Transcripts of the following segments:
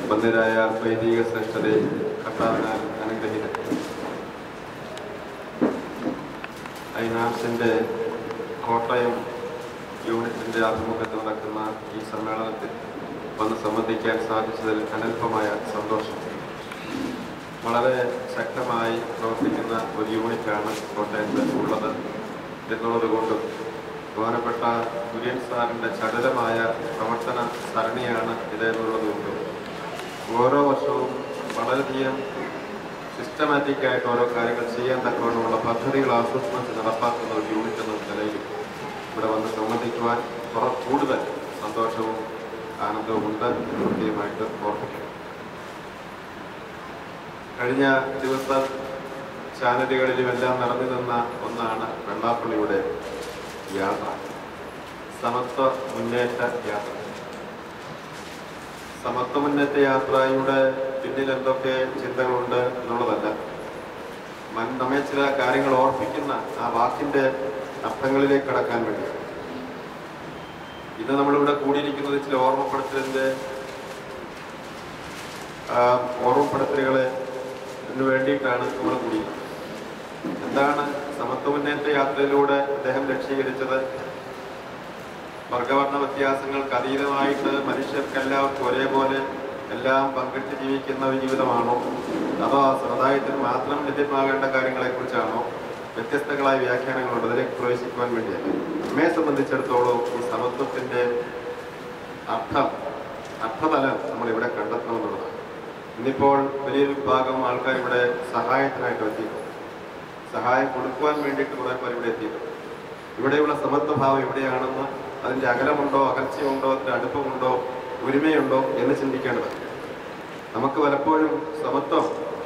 വന്ദ്യരായ വൈദിക ശ്രേഷ്ഠരെ കർത്താവിനാൽ അനുഗ്രഹിത ഐനാംസിൻ്റെ കോട്ടയം യൂണിറ്റിൻ്റെ ആഭിമുഖ്യത്തിൽ നടക്കുന്ന ഈ സമ്മേളനത്തിൽ വന്ന് സംബന്ധിക്കാൻ സാധിച്ചതിൽ അനൽപമായ സന്തോഷം വളരെ ശക്തമായി പ്രവർത്തിക്കുന്ന ഒരു യൂണിറ്റാണ് കോട്ടയത്ത് ഉള്ളത് എന്നുള്ളത് കൊണ്ടും ബഹുമാനപ്പെട്ട കുര്യൻ സാറിൻ്റെ ചടുലമായ പ്രവർത്തന സരണിയാണ് ഇതെന്നുള്ളത് കൊണ്ടും ഓരോ വർഷവും വളരെയധികം സിസ്റ്റമാറ്റിക് ആയിട്ട് ഓരോ കാര്യങ്ങൾ ചെയ്യാൻ തക്കവണ്ണമുള്ള പദ്ധതികൾ ആസൂത്രണം നടപ്പാക്കുന്ന ഒരു യൂണിറ്റ് എന്ന നിലയിൽ ഇവിടെ വന്ന് സംബന്ധിക്കുവാൻ കുറെ കൂടുതൽ സന്തോഷവും ആനന്ദവും ഉണ്ട് എന്ന് കൃത്യമായിട്ട് ഓർമ്മിക്കണം കഴിഞ്ഞ ദിവസം ചാനലുകളിലുമെല്ലാം നടന്നു നിന്ന ഒന്നാണ് വെള്ളാപ്പള്ളിയുടെ യാത്ര സമത്വ മുന്നേറ്റ യാത്ര സമത്വ മുന്നേറ്റ യാത്രയുടെ പിന്നിൽ എന്തൊക്കെ ചിന്തകളുണ്ട് എന്നുള്ളതല്ല മൻ നമ്മെ ചില കാര്യങ്ങൾ ഓർപ്പിക്കുന്ന ആ വാക്കിന്റെ അർത്ഥങ്ങളിലേക്ക് കടക്കാൻ വേണ്ടി ഇന്ന് നമ്മളിവിടെ കൂടിയിരിക്കുന്നത് ചില ഓർമ്മപ്പെടുത്തലിന്റെ ആ ഓർമ്മപ്പെടുത്തലുകളെ ഇതിനു വേണ്ടിയിട്ടാണ് നമ്മൾ കൂടിയത് എന്താണ് സമത്വ മുന്നേറ്റ യാത്രയിലൂടെ അദ്ദേഹം ലക്ഷീകരിച്ചത് വർഗവർണ്ണ വ്യത്യാസങ്ങൾക്ക് അതീതമായിട്ട് മനുഷ്യർക്ക് എല്ലാവർക്കും ഒരേപോലെ എല്ലാം പങ്കിട്ട് ജീവിക്കുന്ന ഒരു ജീവിതമാണോ അതോ ആ സമുദായത്തിന് മാത്രം ലഭ്യമാകേണ്ട കാര്യങ്ങളെക്കുറിച്ചാണോ വ്യത്യസ്തങ്ങളായ വ്യാഖ്യാനങ്ങളുണ്ട് അതിലേക്ക് പ്രവേശിക്കുവാൻ വേണ്ടിയല്ല നമ്മെ സംബന്ധിച്ചിടത്തോളം ഈ സമത്വത്തിന്റെ അർത്ഥം അർത്ഥതലം നമ്മൾ ഇവിടെ കണ്ടെത്തണമെന്നുള്ളതാണ് ഇന്നിപ്പോൾ വലിയൊരു വിഭാഗം ആൾക്കാർ ഇവിടെ സഹായത്തിനായിട്ട് എത്തിയിട്ടുണ്ട് സഹായം കൊടുക്കുവാൻ വേണ്ടിയിട്ട് കുറെ പേർ ഇവിടെ എത്തിയിട്ടുണ്ട് ഇവിടെയുള്ള സമത്വഭാവം എവിടെയാണെന്ന് അതിന്റെ അകലമുണ്ടോ അകൽച്ചയുണ്ടോ അതിന്റെ അടുപ്പമുണ്ടോ ഒരുമയുണ്ടോ എന്ന് ചിന്തിക്കേണ്ടത് നമുക്ക് പലപ്പോഴും സമത്വം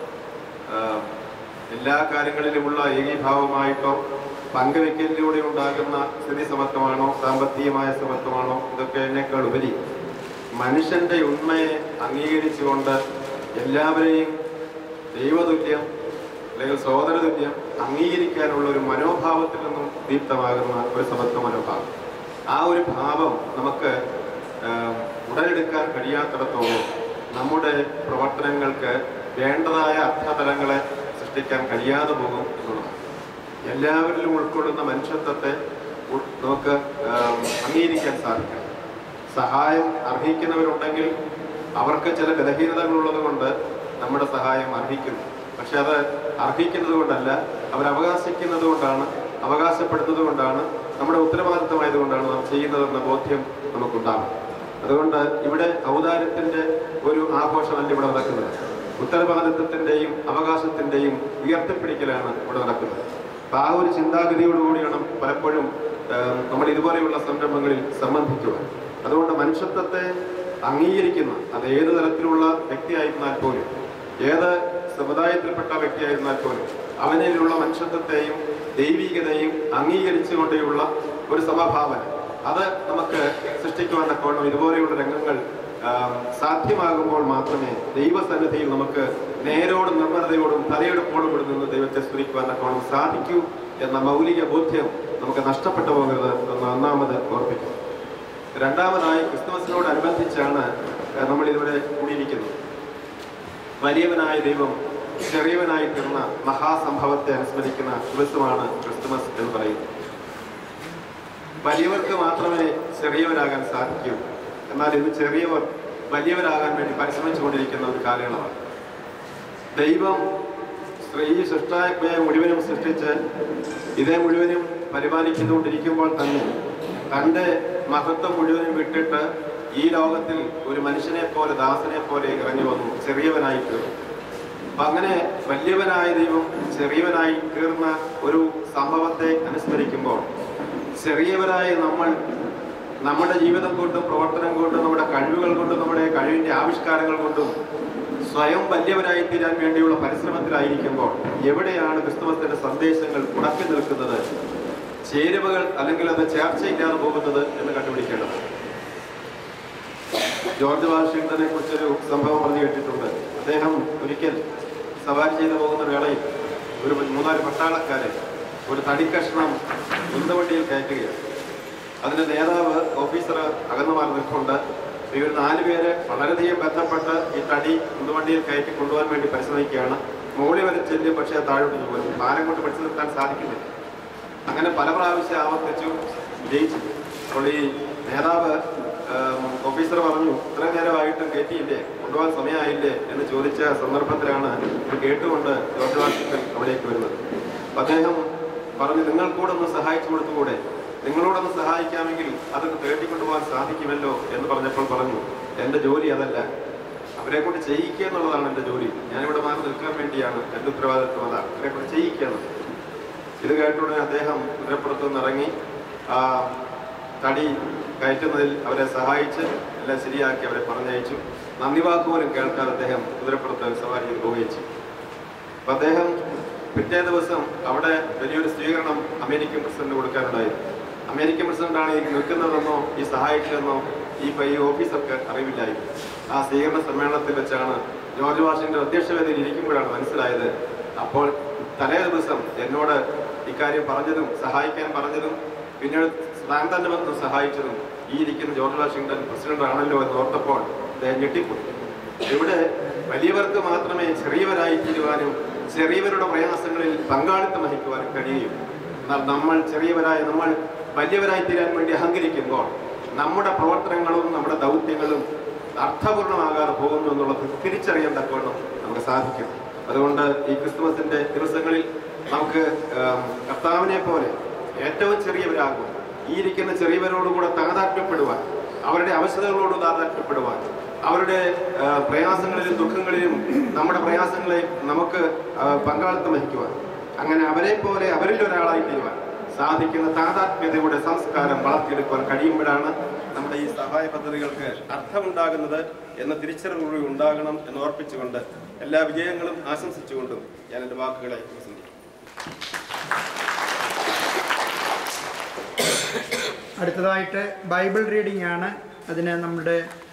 ആ, എല്ലാ കാര്യങ്ങളിലുമുള്ള ഏകീഭാവമായിട്ടോ പങ്കുവെക്കലിലൂടെ ഉണ്ടാകുന്ന സ്ഥിതി സമത്വമാണോ സാമ്പത്തികമായ സമത്വമാണോ ഇതൊക്കെ എന്നേക്കാൾ ഉപരി മനുഷ്യന്റെ ഉണ്മയെ അംഗീകരിച്ചുകൊണ്ട് എല്ലാവരെയും ദൈവതുല്യം അല്ലെങ്കിൽ സഹോദരതുല്യം അംഗീകരിക്കാനുള്ള ഒരു മനോഭാവത്തിൽ നിന്നും ദീപ്തമാകുന്ന ഒരു സമത്വ മനോഭാവം ആ ഒരു ഭാവം നമുക്ക് ആഹ്, ഉടലെടുക്കാൻ കഴിയാത്തിടത്തോളം നമ്മുടെ പ്രവർത്തനങ്ങൾക്ക് വേണ്ടതായ അർത്ഥതലങ്ങളെ സൃഷ്ടിക്കാൻ കഴിയാതെ പോകും എന്നുള്ളതാണ് എല്ലാവരിലും ഉൾക്കൊള്ളുന്ന മനുഷ്യത്വത്തെ ഉൾ- നമുക്ക് ആഹ്, അംഗീകരിക്കാൻ സാധിക്കണം സഹായം അർഹിക്കുന്നവരുണ്ടെങ്കിൽ അവർക്ക് ചില ബലഹീനതകളുള്ളത് കൊണ്ട് നമ്മുടെ സഹായം അർഹിക്കുന്നു പക്ഷെ അത് അർഹിക്കുന്നത് കൊണ്ടല്ല അവർ അവകാശിക്കുന്നത് കൊണ്ടാണ് അവകാശപ്പെടുന്നത് കൊണ്ടാണ് നമ്മുടെ ഉത്തരവാദിത്തമായതുകൊണ്ടാണ് നാം ചെയ്യുന്നതെന്ന ബോധ്യം നമുക്കുണ്ടാകും അതുകൊണ്ട് ഇവിടെ ഔദാര്യത്തിന്റെ ഒരു ആഘോഷമല്ല ഇവിടെ നടക്കുന്നത് ഉത്തരവാദിത്വത്തിന്റെയും അവകാശത്തിന്റെയും ഉയർത്തിപ്പിടിക്കലാണ് ഇവിടെ നടക്കുന്നത് അപ്പൊ ആ ഒരു ചിന്താഗതിയോടുകൂടിയാണ് പലപ്പോഴും ഏഹ്, നമ്മൾ ഇതുപോലെയുള്ള സംരംഭങ്ങളിൽ സംബന്ധിക്കുക അതുകൊണ്ട് മനുഷ്യത്വത്തെ അംഗീകരിക്കുന്ന അത് ഏത് തരത്തിലുള്ള വ്യക്തിയായിരുന്നാൽ പോലും ഏത് സമുദായത്തിൽപ്പെട്ട വ്യക്തിയായിരുന്നാൽ പോലും അവനിലുള്ള മനുഷ്യത്വത്തെയും ദൈവികതയും അംഗീകരിച്ചുകൊണ്ടേയുള്ള ഒരു സമഭാവന അത് നമുക്ക് സൃഷ്ടിക്കുവാൻ തക്കവണ്ണം ഇതുപോലെയുള്ള രംഗങ്ങൾ ആം, സാധ്യമാകുമ്പോൾ മാത്രമേ ദൈവസന്നിധിയിൽ നമുക്ക് നേരോടും നിർമ്മലതയോടും തലയെടുപ്പോടും കൂടി നിന്ന് ദൈവത്തെ സ്തുതിക്കുവാൻ തക്കവണ്ണം സാധിക്കൂ എന്ന മൗലിക ബോധ്യം നമുക്ക് നഷ്ടപ്പെട്ടു പോകരുത് എന്ന് ഒന്നാമത് ഓർപ്പിക്കും രണ്ടാമതായി ക്രിസ്തുമസിനോടനുബന്ധിച്ചാണ് ഏഹ്, നമ്മൾ ഇവിടെ കൂടിയിരിക്കുന്നത് വലിയവനായ ദൈവം ചെറിയവനായി തീർന്ന മഹാസംഭവത്തെ അനുസ്മരിക്കുന്ന ദിവസമാണ് ക്രിസ്തുമസ് എന്ന് പറയുന്നത് വലിയവർക്ക് മാത്രമേ ചെറിയവരാകാൻ സാധിക്കൂ എന്നാൽ ഇന്ന് ചെറിയവർ വലിയവരാകാൻ വേണ്ടി പരിശ്രമിച്ചുകൊണ്ടിരിക്കുന്ന ഒരു കാലയളവാണ് ദൈവം സ്ത്രീ സൃഷ്ടായ മുഴുവനും സൃഷ്ടിച്ച് ഇതേ മുഴുവനും പരിപാലിച്ചുകൊണ്ടിരിക്കുമ്പോൾ തന്നെ തൻ്റെ മഹത്വം മുഴുവനും വിട്ടിട്ട് ഈ ലോകത്തിൽ ഒരു മനുഷ്യനെ പോലെ ദാസനെ പോലെ ഇറങ്ങി വന്നു ചെറിയവനായി തീർന്നു അപ്പൊ അങ്ങനെ വലിയവനായ ദൈവം ചെറിയവനായി തീർന്ന ഒരു സംഭവത്തെ അനുസ്മരിക്കുമ്പോൾ ചെറിയവരായ നമ്മൾ നമ്മുടെ ജീവിതം കൊണ്ടും പ്രവർത്തനം കൊണ്ടും നമ്മുടെ കഴിവുകൾ കൊണ്ടും നമ്മുടെ കഴിവിന്റെ ആവിഷ്കാരങ്ങൾ കൊണ്ടും സ്വയം വലിയവരായി തീരാൻ വേണ്ടിയുള്ള പരിശ്രമത്തിലായിരിക്കുമ്പോൾ എവിടെയാണ് ക്രിസ്തുമസിന്റെ സന്ദേശങ്ങൾ ഉടക്കി നിൽക്കുന്നത് ചേരുവകൾ അല്ലെങ്കിൽ അത് ചേർച്ചയില്ലാതെ പോകുന്നത് എന്ന് കണ്ടുപിടിക്കേണ്ടത് ജോർജ് വാഷിങ്ടനെ കുറിച്ചൊരു സംഭവം പറഞ്ഞു കേട്ടിട്ടുണ്ട് അദ്ദേഹം ഒരിക്കൽ സവാരി ചെയ്തു പോകുന്ന വേളയിൽ ഒരു മൂന്നാല് പട്ടാളക്കാരെ ഒരു തടിക്കഷ്ണം ഉന്തവണ്ടിയിൽ കയറ്റുകയാണ് അതിന്റെ നേതാവ് ഓഫീസർ അകന്നു മാറി നിൽക്കൊണ്ട് ഇവർ നാല് പേര് വളരെയധികം ബന്ധപ്പെട്ട് ഈ തടി ഉന്തുവണ്ടിയിൽ കയറ്റി കൊണ്ടുപോകാൻ വേണ്ടി പരിശ്രമിക്കുകയാണ് മുകളിൽ വരെ ചെല്ലും പക്ഷേ താഴോട്ട് പോകും പാലം കൊണ്ട് പിടിച്ചു നിർത്താൻ സാധിക്കുന്നില്ല അങ്ങനെ പല പ്രാവശ്യം ആവർത്തിച്ചു ജയിച്ചു അപ്പോൾ ഈ നേതാവ് ആം, ഓഫീസർ പറഞ്ഞു ഇത്രയും നേരമായിട്ടും കയറ്റിയില്ലേ കൊണ്ടുപോകാൻ സമയമായില്ലേ എന്ന് ചോദിച്ച സന്ദർഭത്തിലാണ് ഇത് കേട്ടുകൊണ്ട് ജോർജ് വാഷിംഗ്ടൺ അവിടേക്ക് വരുന്നത് അപ്പൊ അദ്ദേഹം പറഞ്ഞു നിങ്ങൾ കൂടെ ഒന്ന് സഹായിച്ചു കൊടുത്തുകൂടെ നിങ്ങളോടൊന്ന് സഹായിക്കാമെങ്കിൽ അതൊക്കെ തേട്ടിക്കൊണ്ടുപോകാൻ സാധിക്കുമല്ലോ എന്ന് പറഞ്ഞപ്പോൾ പറഞ്ഞു എൻ്റെ ജോലി അതല്ല അവരെ കൊണ്ട് ചെയ്യിക്കുക എന്നുള്ളതാണ് എൻ്റെ ജോലി ഞാനിവിടെ മാറി നിൽക്കാൻ വേണ്ടിയാണ് എൻ്റെ ഉത്തരവാദിത്വം അതാണ് അവരെ കൊണ്ട് ചെയ്യിക്കുക എന്നുള്ളത് ഇത് കേട്ടുടനെ അദ്ദേഹം കുതിരപ്പുറത്തു നിന്ന് ഇറങ്ങി ആ തടി കയറ്റുന്നതിൽ അവരെ സഹായിച്ച് എല്ലാം ശരിയാക്കി അവരെ പറഞ്ഞയച്ചു നന്ദി വാക്ക് പോലും കേൾക്കാതെ അദ്ദേഹം കുതിരപ്പുറത്ത് സവാരി ചെയ്ത് പോവുകയും ചെയ്തു അപ്പൊ അദ്ദേഹം പിറ്റേ ദിവസം അവിടെ വലിയൊരു സ്വീകരണം അമേരിക്കൻ പ്രസിഡന്റ് കൊടുക്കാനുണ്ടായിരുന്നു അമേരിക്കൻ പ്രസിഡന്റാണ് ഈ നിൽക്കുന്നതെന്നോ ഈ സഹായിച്ചതെന്നോ ഈ പ- ഈ ഓഫീസർക്ക് അറിവില്ലായിരുന്നു ആ സ്വീകരണ സമ്മേളനത്തിൽ വെച്ചാണ് ജോർജ് വാഷിന്റെ അധ്യക്ഷവേദിയിൽ ഇരിക്കുമ്പോഴാണ് മനസ്സിലായത് അപ്പോൾ തലേ ദിവസം എന്നോട് ഇക്കാര്യം പറഞ്ഞതും സഹായിക്കാൻ പറഞ്ഞതും പിന്നീട് താൻ തന്നെ വന്ന് സഹായിച്ചതും ഈ ഇരിക്കുന്ന ജോർജ് വാഷിംഗ്ടൺ പ്രസിഡന്റ് ആണല്ലോ എന്ന് ഓർത്തപ്പോൾ അദ്ദേഹം ഞെട്ടിപ്പോയി ഇവിടെ വലിയവർക്ക് മാത്രമേ ചെറിയവരായി തീരുവാനും ചെറിയവരുടെ പ്രയാസങ്ങളിൽ പങ്കാളിത്തം വഹിക്കുവാനും കഴിയും എന്നാൽ നമ്മൾ ചെറിയവരായ നമ്മൾ വലിയവരായി തീരാൻ വേണ്ടി അഹങ്കരിക്കുമ്പോൾ നമ്മുടെ പ്രവർത്തനങ്ങളും നമ്മുടെ ദൗത്യങ്ങളും അർത്ഥപൂർണമാകാതെ പോകുന്നു എന്നുള്ളത് തിരിച്ചറിയാൻ തക്കവണ്ണം നമുക്ക് സാധിക്കും അതുകൊണ്ട് ഈ ക്രിസ്തുമസിന്റെ ദിവസങ്ങളിൽ നമുക്ക് ആം, കർത്താവിനെ പോലെ ഏറ്റവും ചെറിയവരാകും ഈ ഇരിക്കുന്ന ചെറിയവരോടുകൂടെ താതാത്മ്യപ്പെടുവാൻ അവരുടെ അവശതകളോട് താതാത്മ്യപ്പെടുവാൻ അവരുടെ ആ, പ്രയാസങ്ങളിലും ദുഃഖങ്ങളിലും നമ്മുടെ പ്രയാസങ്ങളെ നമുക്ക് ആ, പങ്കാളിത്തം വഹിക്കുവാൻ അങ്ങനെ അവരെ പോലെ അവരിൽ ഒരാളായി തീരുവാൻ സാധിക്കുന്ന താതാത്മ്യതയുടെ സംസ്കാരം വളർത്തിയെടുക്കുവാൻ കഴിയുമ്പോഴാണ് നമ്മുടെ ഈ സഹായ പദ്ധതികൾക്ക് അർത്ഥമുണ്ടാകുന്നത് എന്ന തിരിച്ചറിവ് ഉണ്ടാകണം എന്ന് ഓർപ്പിച്ചുകൊണ്ട് എല്ലാ വിജയങ്ങളും ആശംസിച്ചുകൊണ്ടും ഞാൻ എൻ്റെ വാക്കുകളെ ഉപസംഹരിക്കുന്നു അടുത്തതായിട്ട് ബൈബിൾ റീഡിംഗ് ആണ് അതിന് നമ്മുടെ